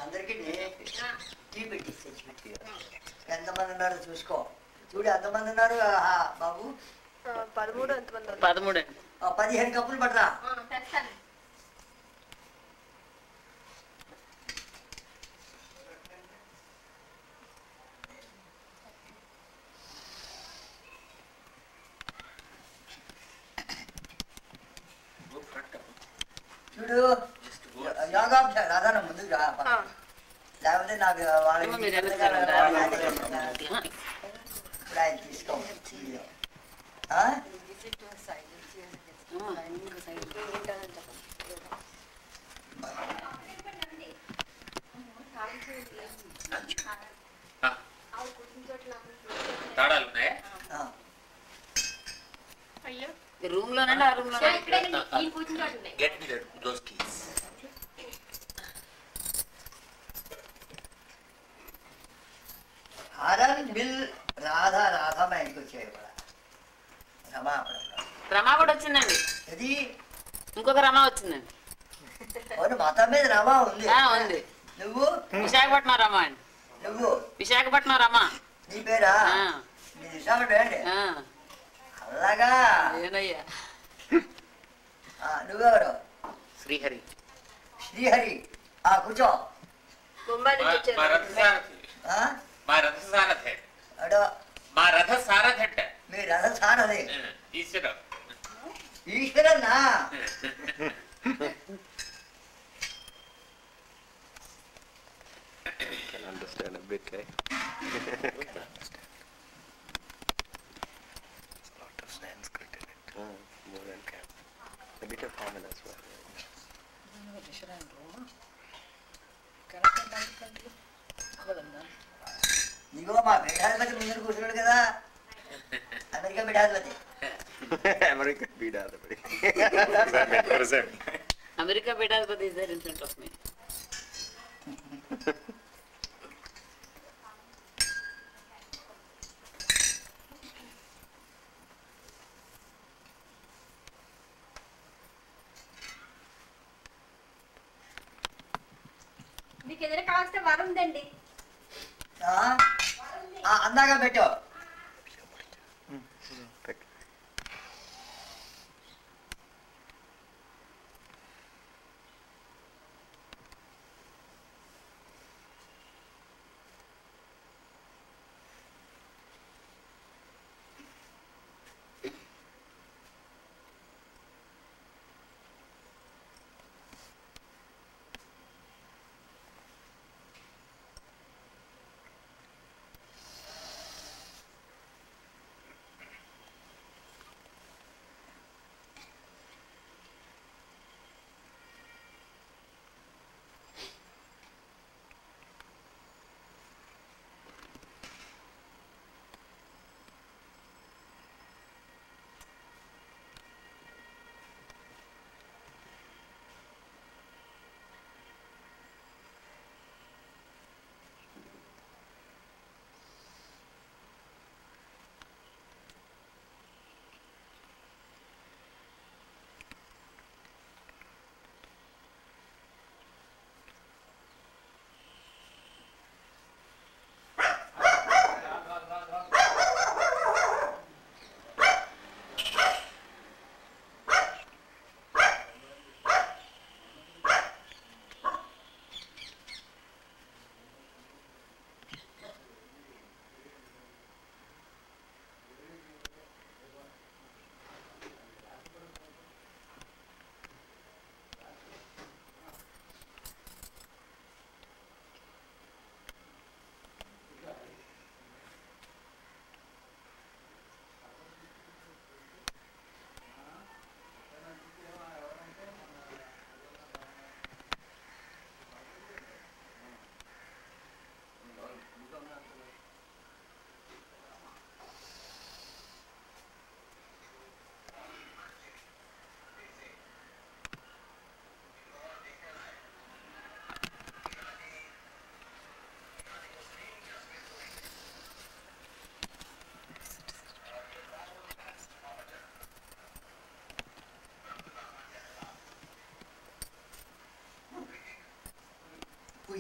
అందరికీ టీ పెట్టి తెచ్చి పెట్టి ఎంతమంది ఉన్నారో చూసుకో చూడు ఎంతమంది ఉన్నారు ఆహా, బాబు ఆ, పదమూడు ఎంతమంది ఉన్నారు? పదమూడు అండి ఆ, పదిహేను కప్పులు పడరా తెస్తాను చూడు యోగాంశ రాధాన ముందుకు రా ఆ, లేకపోతే నాకు వాళ్ళ ఏమో మీరు ఇంటికి వెనకాల వెళ్ళాలి. రా. ఇప్పుడు ఆయన తీసుకో ఆ? తాళాలు ఉన్నాయా ఆ. అయ్యో ఈ రూమ్ లోనండి ఆ రూమ్ లో ఇక్కడే ఈ కూర్చుని చోటు ఉన్నాయి గెట్ మీ దోస్ కీస్ హారాన్ బిల్ రాధా రాధా మా ఇంటికి వచ్చాయి కూడా రమా అప్పుడప్పుడు. రమా కూడా వచ్చిందండి ఇది ఇంకొక రమా వచ్చిందండి అవును మతం మీద రమా ఉంది ఆ, ఉంది నువ్వు విశాఖపట్నం రమా అండి నువ్వు విశాఖపట్నం రమా నీ పేరా ఆ, నీ విశాఖపట్నం అండి ఆ, అలాగా ఏనయ్యా ఆ, నువ్వెవరు శ్రీహరి శ్రీహరి ఆ కూర్చో ముంబై నుంచి మా- మా వచ్చారు రథ సారథి ఆ? మా రథ సారథి అడో మా రథ సారథి అంట మీ రథ సారథి ఈశ్వర ఈశ్వరన్నా can understand a bit, eh? lot of Sanskrit in it. more than can. A bit of common as well. ఇగో మా పీఠాధిపతి ముందు కూర్చున్నాడు కదా అమెరికా పీఠాధిపతి American beat out of it. America పీఠాధిపతి is there in front of me మీకు ఏదైనా కావాల్సిన వరం ఉందండి ఆ? ఆ, అందాక పెట్టు Pick.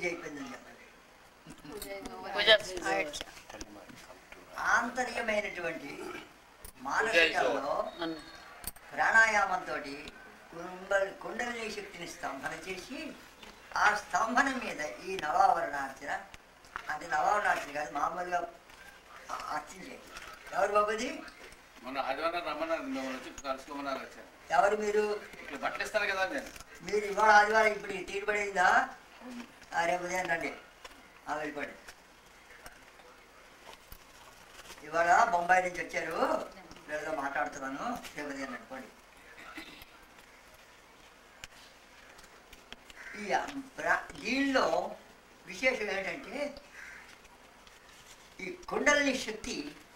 పూజ అయిపోయిందని చెప్పండి పూజ Tell me, come to ఆంతర్యమైనటువంటి మానసికంలో అన్న. ప్రాణాయామంతో కుండలి కుండలిని శక్తిని స్తంభన చేసి ఆ స్తంభన మీద ఈ నవావరణార్చన అంటే నవావరణార్చన కాదు మామూలుగా ఆ- అర్చన చేయాలి ఎవరు బాబుది మొన్న ఆదివారం రమ్మన్నారు మిమ్మల్ని వచ్చి కలుసుకోమన్నారు వచ్చారు ఎవరు మీరు ఇట్లా బట్టలు ఇస్తాను కదా నేను మీరు ఇవాళ ఆదివారం ఇప్పుడు ఈ తీరుబడిందా ఆ, రేపు ఉదయం రండి ఆ వెళ్ళిపోండి ఇవాళ బొంబాయి నుంచి వచ్చారు వీళ్ళతో మాట్లాడుతున్నాను రేపు ఉదయం నడుకోండి ఈ బ్ర- దీనిలో విశేషం ఏంటంటే ఈ కుండలిని శక్తి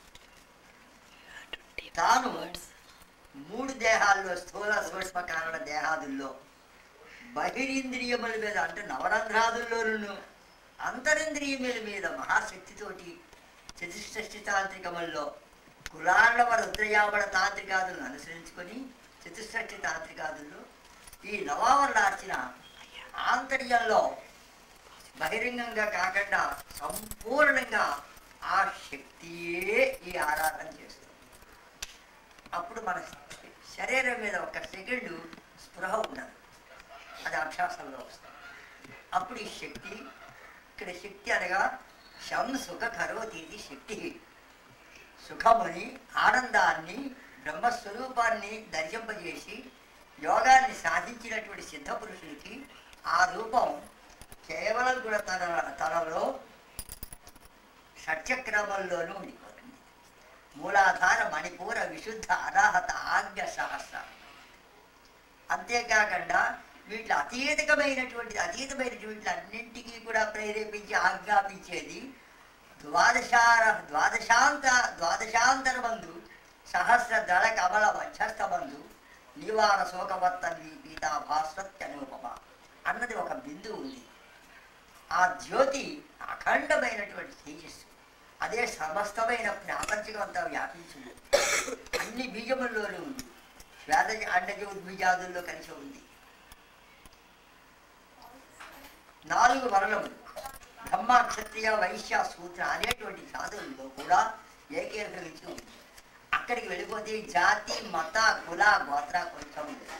తాను మూడు దేహాల్లో స్థూల సూక్ష్మ కారణ దేహాదుల్లో బహిరింద్రియముల మీద అంటే నవరంధ్రాదుల్లోనూ అంతరింద్రియముల మీద మహాశక్తితోటి చతుష్షష్టి తాంత్రికముల్లో కులాండవ రుద్రయామణ తాంత్రికాదులను అనుసరించుకొని చతుష్షష్టి తాంత్రికాదుల్లో ఈ నవావరణార్చన ఆంతర్యంలో బహిరంగంగా కాకుండా సంపూర్ణంగా ఆ శక్తియే ఈ ఆరాధన చేస్తుంది అప్పుడు మన శరీరం మీద ఒక సెకండ్ స్పృహ ఉండదు అది అభ్యాసంలో వస్తుంది అప్పుడు ఈ శక్తి ఇక్కడ శక్తి అనగా శం సుఖ కరోతి ఇది శక్తి సుఖముని ఆనందాన్ని బ్రహ్మస్వరూపాన్ని దర్శింపజేసి యోగాన్ని సాధించినటువంటి సిద్ధ పురుషుడికి ఆ రూపం కేవలం కూడా తన తనలో షట్చక్రమంలోనూ ఉండిపోతుంది మూలాధార మణిపూర విశుద్ధ అనాహత ఆజ్ఞ సహస్ర అంతేకాకుండా వీటిలో అతీతకమైనటువంటి అతీతమైనటువంటి అన్నింటికీ కూడా ప్రేరేపించి ఆజ్ఞాపించేది ద్వాదశార ద్వాదశాంత ద్వాదశాంతర బంధు సహస్ర దళ కమల మధ్యస్థ బంధు నివార శోకవర్తన్ని పీతాభాస్వత్యనూపమ అన్నది ఒక బిందువు ఉంది ఆ జ్యోతి అఖండమైనటువంటి తేజస్సు అదే సమస్తమైన ప్రాపంచికం అంతా వ్యాపించింది అన్ని బీజముల్లోనూ ఉంది శ్వేత అండజ ఉద్బీజాదుల్లో కలిసి ఉంది నాలుగు వర్ణములు బ్రహ్మ క్షత్రియ వైశ్య సూత్ర అనేటువంటి జాతుల్లో కూడా ఏకీకరించి ఉంది అక్కడికి వెళ్ళిపోతే జాతి మత కుల గోత్ర కొంచెం లేదు.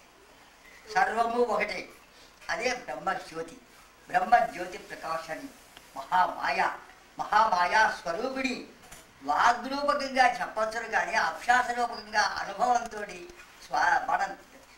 సర్వము ఒకటే అదే బ్రహ్మజ్యోతి బ్రహ్మజ్యోతి ప్రకాశని మహామాయ మహామాయా స్వరూపిణి వాగ్రూపకంగా చెప్పచ్చును కానీ అభ్యాసరూపకంగా అనుభవంతో స్వ మనం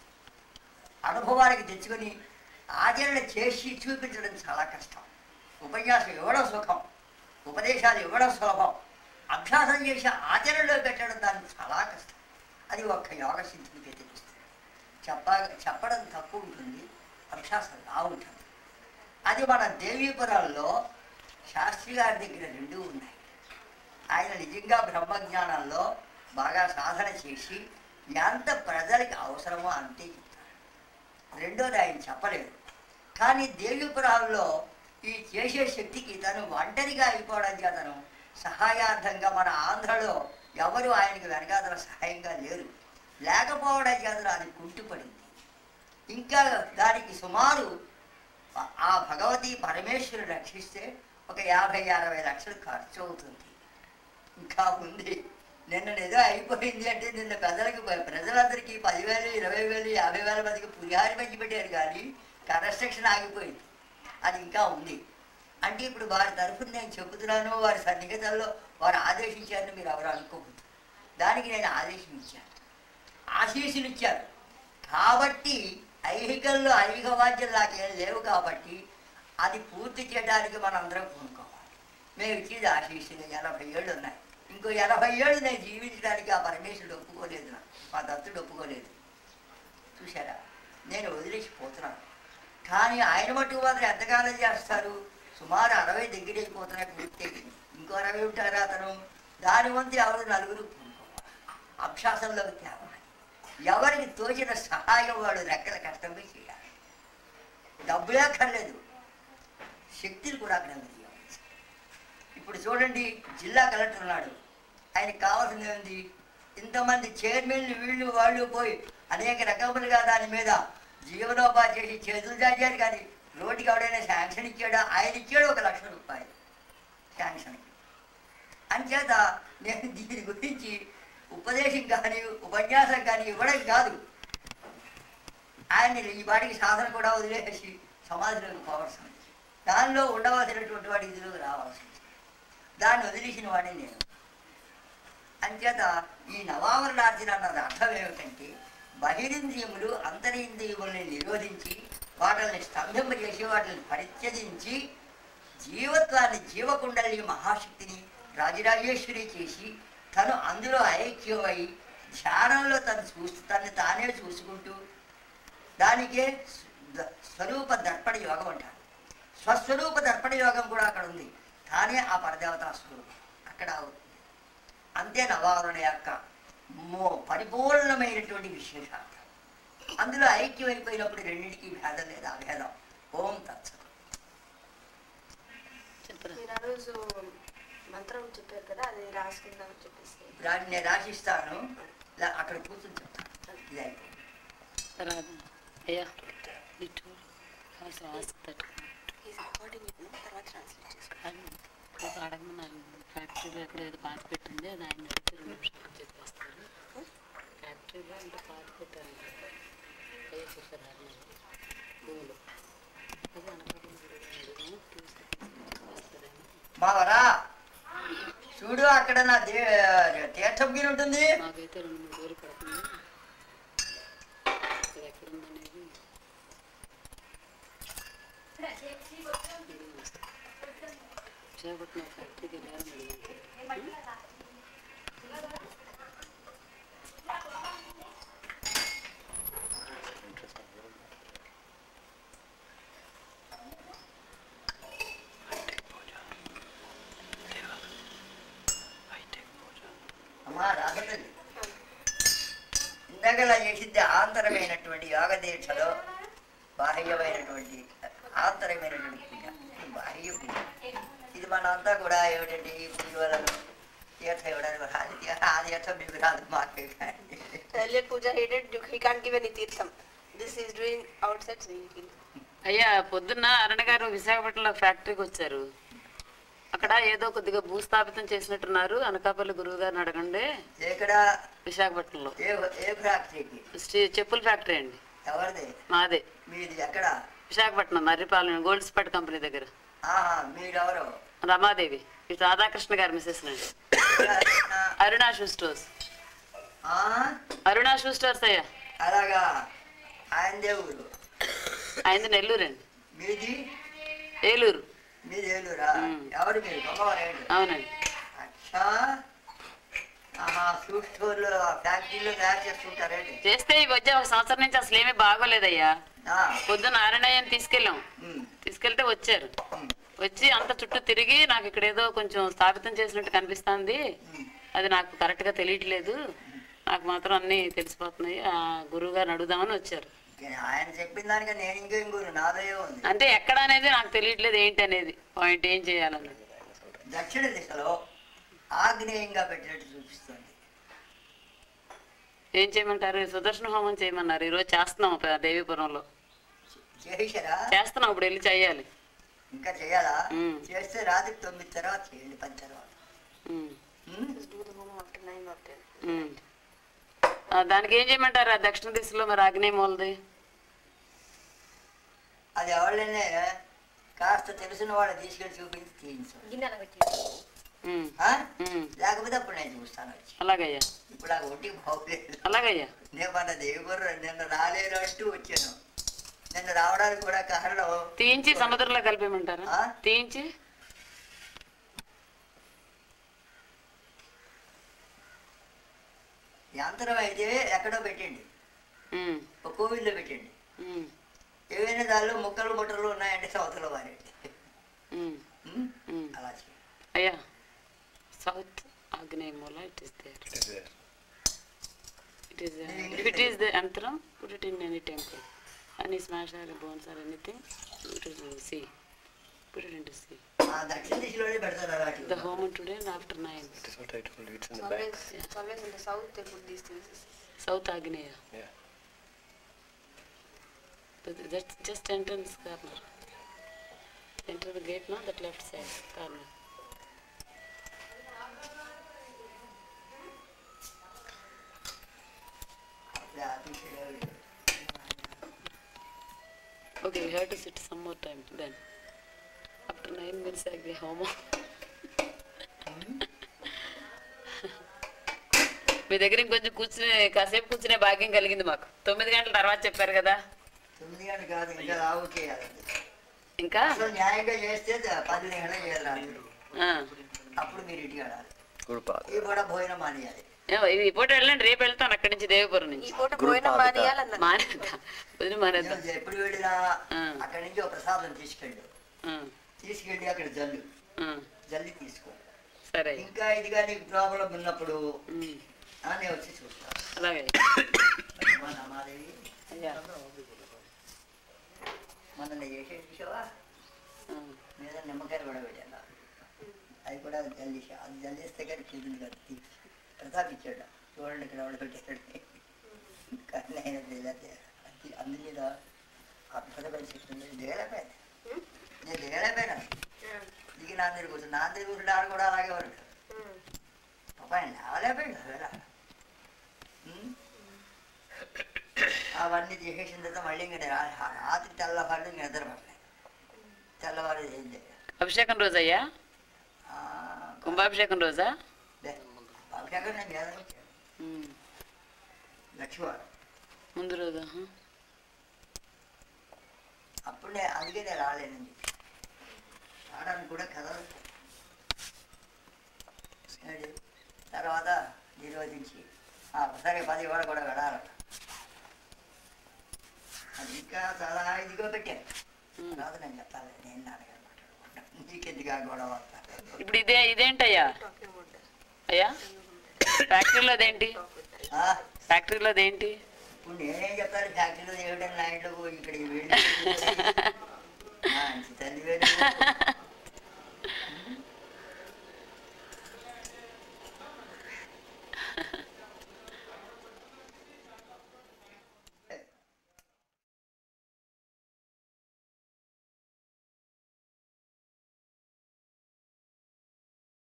అనుభవానికి తెచ్చుకొని ఆచరణ చేసి చూపించడం చాలా కష్టం ఉపన్యాసం ఇవ్వడం సుఖం ఉపదేశాలు ఇవ్వడం సులభం అభ్యాసం చేసి ఆచరణలో పెట్టడం దానికి చాలా కష్టం అది ఒక్క యోగ సిద్ధికి తెలుస్తుంది చెప్ప చెప్పడం తక్కువ ఉంటుంది అభ్యాసం బాగుంటుంది అది మన దేవీపురంలో శాస్త్రి గారి దగ్గర రెండు ఉన్నాయి ఆయన నిజంగా బ్రహ్మజ్ఞానంలో బాగా సాధన చేసి ఎంత ప్రజలకి అవసరమో అంతే చెప్తారు రెండోది ఆయన చెప్పలేదు కానీ దేవీపురాల్లో ఈ చేసే శక్తికి తను ఒంటరిగా అయిపోవడం చేతను సహాయార్థంగా మన ఆంధ్రలో ఎవరు ఆయనకి వెనకాతల సహాయంగా లేరు లేకపోవడం చేతను అది కుంటుపడింది ఇంకా దానికి సుమారు ఆ- ఆ భగవతి పరమేశ్వరుడు రక్షిస్తే ఒక యాభై అరవై లక్షలు ఖర్చు అవుతుంది ఇంకా ఉంది నిన్న ఏదో అయిపోయింది అంటే నిన్న ప్రజలకు ప్రజలందరికీ పదివేలు ఇరవై వేలు యాభై వేల మందికి పురిహారి పంచి పెట్టారు కానీ కన్స్ట్రక్షన్ ఆగిపోయింది అది ఇంకా ఉంది అంటే ఇప్పుడు వారి తరఫున నేను చెబుతున్నాను వారి సన్నిహితంలో వారు ఆదేశించారని మీరు ఎవరు అనుకోకూడదు దానికి నేను ఆదేశం ఇచ్చాను ఆశీస్సులు ఇచ్చారు కాబట్టి ఐహికంలో ఐహిక వాద్యం నాకేం లేవు కాబట్టి అది పూర్తి చేయడానికి మనందరం కొనుక్కోవాలి మేము ఇచ్చేది ఆశీస్సులు ఎనభై ఏళ్ళు ఉన్నాయి ఇంకో ఎనభై ఏళ్ళు నేను జీవించడానికి ఆ పరమేశ్వరుడు ఒప్పుకోలేదు నాకు. మా దత్తుడు ఒప్పుకోలేదు చూసారా నేను వదిలేసి పోతున్నాను కానీ ఆయన మట్టుకు మాత్రం ఎంతకాలం చేస్తారు సుమారు అరవై దగ్గర అయిపోతున్నాయి పూర్తి ఇంకో అరవై ఉంటారా అతను దాని వంతు ఎవరు నలుగురు కొనుక్కోవాలి అభ్యాసంలోకి తేవాలి ఎవరికి తోచిన సహాయం వాడు రెక్కల కష్టమే చేయాలి డబ్బులే అక్కర్లేదు శక్తిని కూడా అక్కడ తెలియాలి ఇప్పుడు చూడండి జిల్లా కలెక్టర్ ఉన్నాడు ఆయనకి కావాల్సింది ఏంది ఇంతమంది చైర్మన్లు వీళ్ళు వాళ్ళు పోయి అనేక రకములుగా దాని మీద జీవనోపాధి చేసి చేతులు దాచారు కానీ రోడ్డుకి ఎవడైనా శాంక్షన్ ఇచ్చాడా ఆయన ఇచ్చాడు ఒక లక్ష రూపాయలు శాంక్షన్కి అంచేత నేను దీని గురించి ఉపదేశం కానీ ఉపన్యాసం కానీ ఇవ్వడం కాదు ఆయన ఈ వాటికి సాధన కూడా వదిలేసి సమాధిలోకి పోవాల్సి ఉంది దానిలో ఉండవలసినటువంటి వాడి ఇదిలోకి రావాల్సి ఉంది దాన్ని వదిలేసిన వాడిని నేను అంచేత ఈ నవావరణార్జన అన్నది అర్థం ఏమిటంటే బహిరింద్రియములు అంతరింద్రియముల్ని నిరోధించి వాటిని స్తంభింపజేసి వాటిని పరిత్యజించి జీవత్వాన్ని జీవకుండలి మహాశక్తిని రాజరాజేశ్వరి చేసి తను అందులో ఐక్యమై ధ్యానంలో తను చూస్తూ తను తానే చూసుకుంటూ దానికే ద- స్వరూప దర్పణ యోగం అంటారు స్వస్వరూప దర్పణ యోగం కూడా అక్కడ ఉంది తానే ఆ పరదేవతా స్వరూపం అక్కడ అవుతుంది అంతే నవావరణ యొక్క మో పరిపూర్ణమైనటువంటి విశేషార్థం అందులో ఐక్యమైపోయినప్పుడు రెండింటికి భేదం లేదు అభేదం ఓం తత్స మీరు ఆ రోజు మంత్రం చెప్పారు కదా అది రాసుకుందామని చెప్పేసి దాన్ని నేను రాసిస్తాను ఇలా అక్కడ కూర్చొని చెప్తాను ఇది అయిపోయింది రాదు అయ్యా ఇటు కాస్త ఆస్క్ తట్టు ఈ రికార్డింగ్ తర్వాత ట్రాన్స్లేట్ చేసుకోండి అది ఒక అడగమన్నారు ఫ్యాక్టరీలో ఎక్కడ ఏదో పాట పెట్టింది అది ఆయన అడిగితే రెండు నిమిషాలు చెప్పేస్తారు ఫ్యాక్టరీలో అంటే పాట పెట్టారు అయ్యా చెప్పారు ఆయన భూమిలో అది అనకాపల్లి అడిగాను తీసుకొస్తారేమో మావరా చూడు అక్కడ నా దే తీర్థం గిరి ఉంటుంది మాకైతే రెండు మూడు రోజులు పడుతుంది అది ఎక్కడ ఉందనేది విశాఖపట్నం ఫ్యాక్టరీకి వెళ్ళారని అడిగాను అమ్మా రాసతల్లి ఇందాకలా చేసింది ఆంతరమైనటువంటి యోగ దీక్షలో బాహ్యమైనటువంటి ఆంతరమైనటువంటి పూజ ఇది బాహ్య పూజ ఇది మనంతా కూడా ఏమిటంటే ఈ పూజ వల్ల తీర్థం ఇవ్వడానికి అది ఆ తీర్థం మీకు రాదు మాకే కానీ Earlier Puja hated, he can't give any tirtham. This is doing outside, so he can. అయ్యా పొద్దున్న అరుణ గారు విశాఖపట్నంలో ఫ్యాక్టరీకి వచ్చారు అక్కడ ఏదో కొద్దిగా భూస్థాపితం చేసినట్టున్నారు అనకాపల్లి గురువు గారిని అడగండి ఇక్కడ విశాఖపట్నంలో ఏ ఏ ఫ్యాక్టరీకి స్టీ- చెప్పుల ఫ్యాక్టరీ అండి ఎవరిది మాదే మీది ఎక్కడ Visakhapatnam Marripalem gold spot company దగ్గర ఆహా మీరెవరు రమాదేవి ఇటు రాధాకృష్ణ గారి మిస్సెస్ అండి అరుణా షూ స్టోర్స్ ఆ, అరుణా షూ స్టోర్స్ అయ్యా అలాగా ఆయన దేవుడు ఆయనది నెల్లూరు అండి మీది ఏలూరు మీది ఏలూరా మ్. ఎవరు మీరు గొప్పవారేంటి అవునండి అచ్చా ఆహా షూ స్టోర్లో ఫ్యాక్టరీలో తయారు చేస్తుంటారేంటి చేస్తే ఈ మధ్య ఒక సంవత్సరం నుంచి అసలు ఏమీ బాగోలేదయ్యా ఆ, పొద్దున్న నారాయణయ్యని తీసుకెళ్ళాం మ్, తీసుకెళ్తే వచ్చారు మ్, వచ్చి అంత చుట్టూ తిరిగి నాకు ఇక్కడ ఏదో కొంచెం స్థాపితం చేసినట్టు కనిపిస్తుంది మ్. అది నాకు కరెక్ట్ గా తెలియట్లేదు నాకు మాత్రం అన్ని తెలిసిపోతున్నాయి ఆ గురువు గారిని అడుగుదామని వచ్చారు ఆయన చెప్పిన దానికి నేను ఇంకో ఇంకోరు నాదయో ఉంది అంటే ఎక్కడ అనేది నాకు తెలియట్లేదు ఏంటి అనేది పాయింట్ ఏం చేయాలని దక్షిణ దిశలో ఆగ్నేయంగా పెట్టినట్టు చూపిస్తుంది ఏం చేయమంటారు సుదర్శన హోమం చేయమన్నారు ఈరోజు చేస్తున్నాం ప- దేవీపురంలో చేశారా చేస్తున్నాం ఇప్పుడు వెళ్ళి చెయ్యాలి ఇంకా చేయాలా మ్. చేస్తే రాత్రి తొమ్మిది తర్వాత చేయండి పది తర్వాత ఉమ్, మ్? Just do the home after 9 or 10. ఉమ్. ఆ, దానికి ఏం చేయమంటారు ఆ దక్షిణ దిశలో మరి ఆగ్నేయ మూలది అది ఎవరినే కాస్త తెలిసిన వాళ్ళు తీసుకెళ్ళి చూపించి తీయించు గిన్నె పెట్టండి ఉమ్, ఆ? ఉమ్. లేకపోతే అప్పుడు నేను చూస్తాను వచ్చి అలాగయ్యా ఇప్పుడు నాకు ఒంటికి బాగోలేదు అలాగయ్యా నేను మన దేవుడు నిన్న రాలేనట్టు వచ్చాను నిన్న రావడానికి కూడా కారణం తీయించి సముద్రంలో కలిపేయమంటారా ఆ? తీయించి యంత్రం అయితే ఎక్కడో పెట్టండి ఉమ్, ఒక కోవిల్లో పెట్టండి ఉమ్, ఏవైనా దానిలో ముక్కలు ముట్టలు ఉన్నాయంటే సవతలో వారండి ఉమ్, ఉమ్? ఉమ్. అలా చేయండి అయ్యా సౌత్ ఆగ్నేయ మూల it is there It is there. It is if it is the యంత్రం put it in any temple honey smash or bones or anything put it in sea put it in to sea ఆ దక్షిణ దిశలోనే పెడతారు అలాంటి the home today after nine That is what I told you. It's in It's the back. always, it's always in the south they put these things. South ఆగ్నేయ Yeah. That's just entrance corner Enter the gate, no? That left side corner. అప్పుడే ఆఫీసులో Okay, we have to sit some more time then. After nine minutes, I agree. How much? మీ దగ్గర ఇంకొంచెం కూర్చునే కాసేపు కూర్చునే భాగ్యం కలిగింది మాకు తొమ్మిది గంటల తర్వాత చెప్పారు కదా తొమ్మిది గంటలు కాదు ఇంకా రావు చేయాలి ఇంకా అసలు న్యాయంగా చేస్తే పది గంటలు చేయాలి రాత్రి. ఆ. అప్పుడు మీరు ఇంటికి వెళ్ళాలి గురుపాద ఈ పూట భోజనం మానేయాలి ఏమో, ఈ పూట వెళ్ళండి రేపు వెళ్తాను అక్కడి నుంచి దేవపురం ఈ నుంచి పూట Group పోయిన ఆడుతా. మానేయాలన్నారు మానేద్దాం వదిలి మానేద్దాం నేను ఎప్పుడు వెళ్ళినా ఆ. అక్కడి నుంచి ఒక ప్రసాదం తీసుకెళ్ళు ఆ, తీసుకెళ్ళి అక్కడ జల్లు ఆ, జల్లి తీసుకో సరే ఇంకా ఇదిగా నీకు ప్రాబ్లం ఉన్నప్పుడు ఉమ్, ఆ, నేను వచ్చి చూస్తాను అలాగే మా నమాదేవి అయ్యా మనల్ని చేసే చూసావా ఆ, మీద నిమ్మకాయలు కూడా పెట్టాను అది కూడా జల్లేసా అది జల్లేస్తే కానీ కింది కత్తి ప్రతాప్ ఇచ్చాడు చూడండి ఇక్కడ ఎవడు పెట్టాడు కానీ ఆయన దిగలేదు. అది అందు మీద అద్భుత పరిస్థితి ఉంది దిగలేకపోయాను నేను దిగలేకపోయినా దిగి నా దగ్గర కూర్చుని నా దగ్గర కూర్చుంటే ఆడు కూడా అలాగే ఉంటాడు పాప ఆయన లేవలేకపోయాడు వేళ అవన్నీ చేసేసిన తర్వాత మళ్ళీ ఇంకా నేను రా- రాత్రి తెల్లవారు ఇంకా నిద్రపడలేదు తెల్లవారు ఏం చేయాలి అభిషేకం రోజు అయ్యా కుంభాభిషేకం రోజా అభిషేకం నేను మీద వచ్చాను ఉమ్, లక్ష్మీవారం ముందు రోజు ఆహా. అప్పుడు నేను అందుకే నేను రాలేనండి రావడానికి కూడా కథలు ఏంటి? తర్వాత నిర్వహించి ఆ, సరే పది వాడు కూడా వెళ్ళాలి అది ఇంకా చాలా ఇదిగో పెట్టాను ఉమ్. తర్వాత నేను చెప్తాను నేను నాన్నగారు మాట్లాడుకుంటాను నీకెందుకు ఆ గొడవ అంతా? ఇప్పుడు ఇదే ఇదేంటయ్యా అయ్యా ఫ్యాక్టరీలో అదేంటి ఆ, ఫ్యాక్టరీలో అదేంటి ఇప్పుడు నేనేం చెప్తాను ఫ్యాక్టరీలో ఏమిటని నా ఇంట్లో ఇక్కడ వెళ్ళి